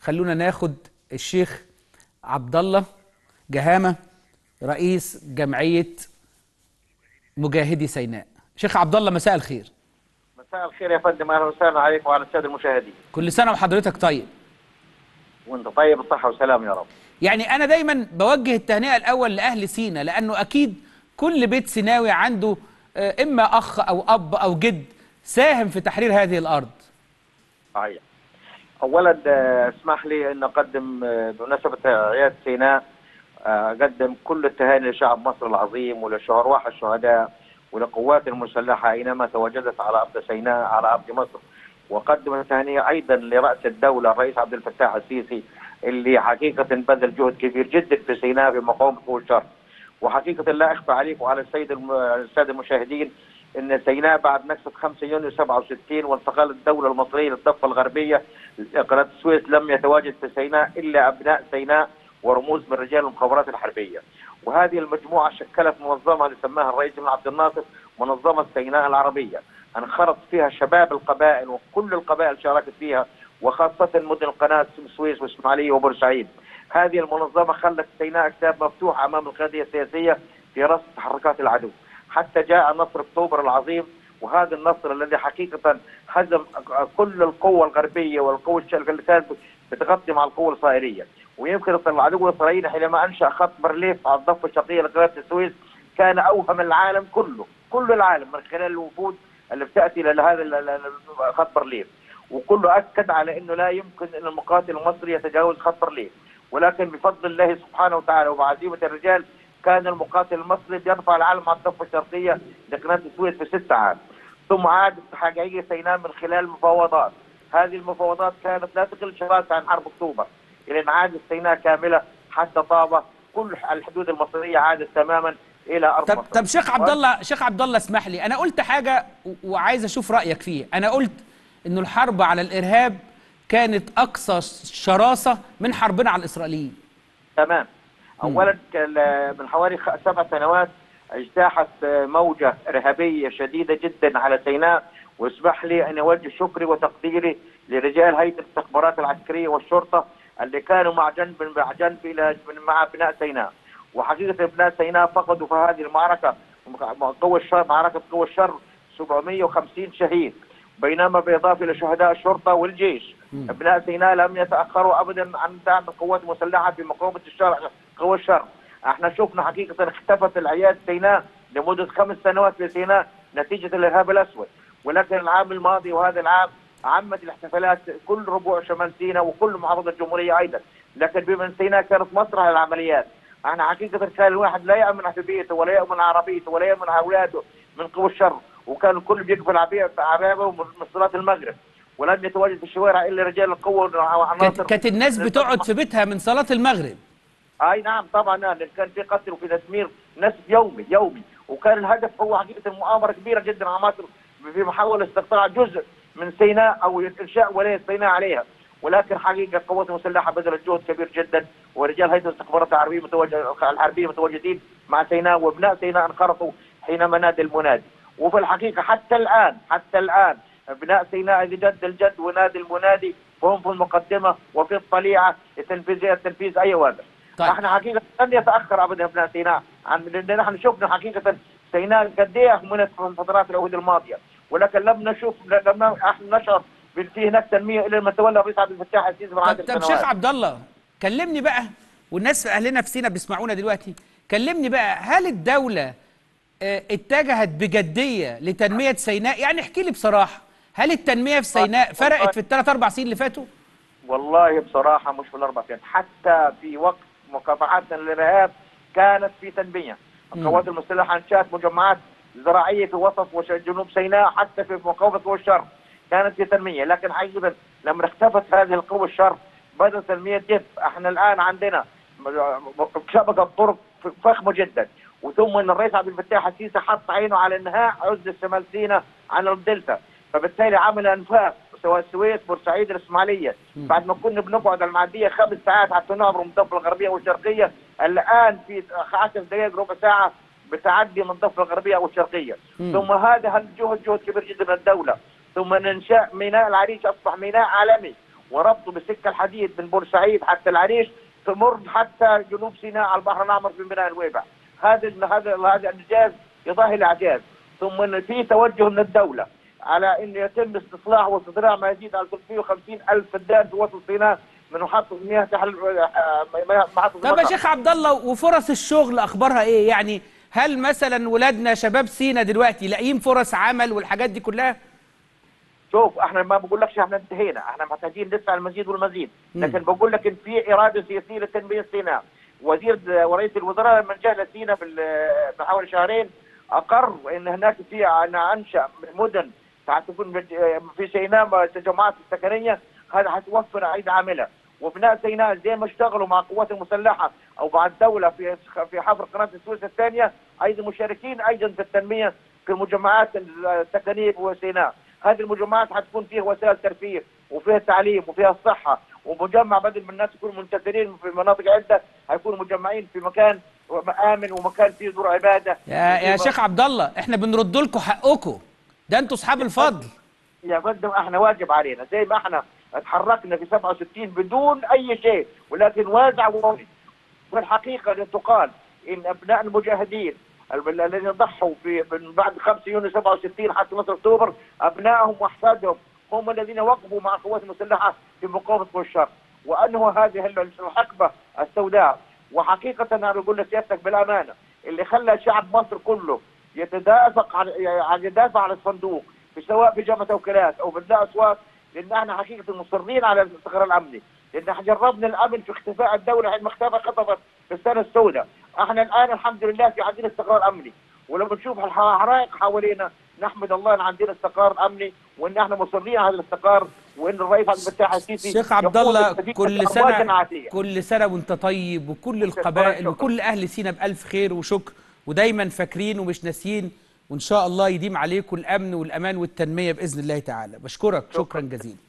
خلونا ناخد الشيخ عبد الله جهامه رئيس جمعيه مجاهدي سيناء شيخ عبد الله مساء الخير مساء الخير يا فندم اهلا وسهلا عليك وعلى الساده المشاهدين كل سنه وحضرتك طيب وانت طيب بالصحه والسلام يا رب يعني انا دايما بوجه التهنئه الاول لاهل سينا لانه اكيد كل بيت سيناوي عنده آه، اما اخ او اب او جد ساهم في تحرير هذه الارض صحيح اولا آه، اسمح لي ان اقدم آه، بمناسبه عياد سيناء آه، اقدم كل التهاني لشعب مصر العظيم ولشهرواح الشهداء ولقوات المسلحه اينما تواجدت على ارض سيناء على ارض مصر واقدم التهنئه ايضا لراس الدوله الرئيس عبد الفتاح السيسي اللي حقيقه بذل جهد كبير جدا في سيناء في مقاومه الشر وحقيقه لا اخفى عليك وعلى السيد الم- الساده المشاهدين ان سيناء بعد نكسه 5 يونيو 67 وانتقال الدوله المصريه للضفه الغربيه قناه السويس لم يتواجد في سيناء الا ابناء سيناء ورموز من رجال المخابرات الحربيه وهذه المجموعه شكلت منظمه اللي سماها الرئيس بن عبد الناصر منظمه سيناء العربيه انخرط فيها شباب القبائل وكل القبائل شاركت فيها وخاصه مدن قناه السويس واسماعيليه وبورسعيد هذه المنظمه خلت سيناء كتاب مفتوح امام القياديه السياسيه في رصد تحركات العدو حتى جاء نصر اكتوبر العظيم وهذا النصر الذي حقيقه هزم كل القوه الغربيه والقوه الشرقيه اللي كانت بتغطي مع القوه الصائريه ويمكن العدو الاسرائيلي حينما انشا خط برليف على الضفه الشرقيه لقناه السويس كان اوهم العالم كله كل العالم من خلال الوفود اللي بتاتي لهذا ال- ال- ال- خط برليف وكله اكد على انه لا يمكن ان المقاتل المصري يتجاوز خط برليف ولكن بفضل الله سبحانه وتعالى وبعزيمه الرجال كان المقاتل المصري يرفع العالم على الضفه الشرقيه لقناه السويس في ست ساعات ثم عادت حقيقيه سيناء من خلال مفاوضات هذه المفاوضات كانت لا تقل شراسه عن حرب اكتوبر الى ان عادت سيناء كامله حتى طابه كل الحدود المصريه عادت تماما الى ارض طب مصر طب شيخ عبد الله شيخ عبد الله اسمح لي انا قلت حاجه و- وعايز اشوف رايك فيها انا قلت انه الحرب على الارهاب كانت اقصى شراسه من حربنا على الاسرائيليين تمام اولا كان من حوالي خ- سبع سنوات اجتاحت موجه ارهابيه شديده جدا على سيناء واسمح لي ان اوجه شكري وتقديري لرجال هيئه الاستخبارات العسكريه والشرطه اللي كانوا مع جنب مع جنب الى من- مع ابناء سيناء وحقيقه ابناء سيناء فقدوا في هذه المعركه قوى الشر معركه قوى الشر 750 شهيد بينما بالاضافه الى شهداء الشرطه والجيش ابناء سيناء لم يتاخروا ابدا عن دعم القوات المسلحه في مقاومه الشر قوى الشر احنا شفنا حقيقه اختفت العياد سيناء لمده خمس سنوات في سيناء نتيجه الارهاب الاسود ولكن العام الماضي وهذا العام عمت الاحتفالات كل ربوع شمال سيناء وكل محافظه الجمهوريه ايضا لكن بما ان سيناء كانت مسرح للعمليات احنا حقيقه كان الواحد لا يامن في بيته ولا يامن عربيته ولا يامن اولاده من قوى الشر وكان الكل بيقبل عبابه من صلاه المغرب ولم يتواجد في الشوارع الا رجال القوه كانت, وعناصر كانت الناس بتقعد في بيتها من صلاه المغرب اي نعم طبعا لان كان في قتل وفي تسمير نسف يومي يومي وكان الهدف هو حقيقه مؤامره كبيره جدا على مصر في محاوله استقطاع جزء من سيناء او انشاء ولايه سيناء عليها ولكن حقيقه القوات المسلحه بذلت جهد كبير جدا ورجال هيئه الاستخبارات العربيه متواجد الحربيه متواجدين مع سيناء وابناء سيناء انخرطوا حينما نادى المنادي وفي الحقيقه حتى الان حتى الان ابناء سيناء لجد الجد ونادي المنادي وهم في المقدمه وفي الطليعه لتنفيذ تنفيذ اي وادر طيب. احنا حقيقه لن يتاخر ابدا ابناء سيناء عن لان نحن شفنا حقيقه سيناء قد ايه اهملت في فترات العهود الماضيه ولكن لم نشوف لم احنا نشعر في هناك تنميه الى ما تولى الرئيس عبد الفتاح السيسي من طب, عدد طب سنوات شيخ عبد الله كلمني بقى والناس اهلنا في سينا بيسمعونا دلوقتي كلمني بقى هل الدوله آه، اتجهت بجديه لتنميه سيناء يعني احكي لي بصراحه هل التنميه في سيناء فرقت في الثلاث اربع سنين اللي فاتوا والله بصراحه مش في الاربع سنين حتى في وقت مكافحتنا للارهاب كانت في تنميه القوات المسلحه انشات مجمعات زراعيه في وسط وجنوب سيناء حتى في مقاومه قوى الشر كانت في تنميه لكن حقيقه لما اختفت هذه القوى الشر بدات تنميه جف احنا الان عندنا شبكه طرق فخمه جدا وثم ان الرئيس عبد الفتاح السيسي حط عينه على انهاء عزله شمال سيناء عن الدلتا فبالتالي عمل انفاق سواء السويس بورسعيد الاسماعيليه بعد ما كنا بنقعد على المعديه خمس ساعات حتى نعبر من الضفه الغربيه والشرقيه الان في 10 دقائق ربع ساعه بتعدي من الضفه الغربيه او الشرقيه ثم هذا الجهد جهد كبير جدا من الدوله ثم انشاء ميناء العريش اصبح ميناء عالمي وربطه بالسكه الحديد من بورسعيد حتى العريش تمر حتى جنوب سيناء على البحر الاحمر في ميناء الويبع هذا ال- هذا ال- هذا الانجاز يضاهي الاعجاز ثم ان في توجه من الدوله على ان يتم استصلاح واستزراع ما يزيد على 350 الف فدان في وسط سيناء من محطه مياه تحل آه، محطه طب يا المطر. شيخ عبد الله وفرص الشغل اخبارها ايه يعني هل مثلا ولادنا شباب سينا دلوقتي لاقيين فرص عمل والحاجات دي كلها شوف احنا ما بقولكش احنا انتهينا احنا محتاجين لسه المزيد والمزيد مم. لكن بقول لك ان في اراده سياسيه لتنميه سيناء وزير ورئيس الوزراء لما جاء لسيناء في ال- من حوالي شهرين اقر ان هناك في انا انشا مدن تكون بت- في سيناء التجمعات السكنيه هذا حتوفر ايدي عامله وبناء سيناء زي ما اشتغلوا مع القوات المسلحه او مع الدوله في في حفر قناه السويس الثانيه ايضا مشاركين ايضا في التنميه في المجمعات السكنيه في سيناء هذه المجمعات حتكون فيها وسائل ترفيه وفيها تعليم وفيها الصحه ومجمع بدل من الناس يكونوا منتشرين في مناطق عده هيكونوا مجمعين في مكان امن ومكان فيه دور عباده يا يا وفيه- شيخ عبد الله احنا بنرد لكم حقكم ده انتوا اصحاب الفضل يا فندم احنا واجب علينا زي ما احنا اتحركنا في 67 بدون اي شيء ولكن وازع وولد والحقيقه اللي تقال ان ابناء المجاهدين ال- الذين ضحوا في من بعد 5 يونيو 67 حتى نصر اكتوبر ابنائهم واحفادهم هم الذين وقفوا مع القوات المسلحه في مقاومه قوى الشر وانه هذه الحقبه السوداء وحقيقه انا بقول لسيادتك بالامانه اللي خلى شعب مصر كله يتدافق عن يعني يدافع عن الصندوق في سواء في جامعه توكيلات او بناء اسواق لان احنا حقيقه مصرين على الاستقرار الامني لان احنا جربنا الامن في اختفاء الدوله حينما اختفى خطفت في السنه السوداء احنا الان الحمد لله في عندنا استقرار امني ولما نشوف الحرائق حوالينا نحمد الله ان عندنا استقرار امني وان احنا مصرين على الاستقرار وان الرئيس عبد الفتاح السيسي شيخ عبد يقود الله المدينة كل بأمواج سنه عاتية. كل سنه وانت طيب وكل القبائل شكراً. وكل اهل سينا بالف خير وشكر ودايما فاكرين ومش ناسيين وان شاء الله يديم عليكم الامن والامان والتنميه باذن الله تعالى بشكرك شكرا جزيلا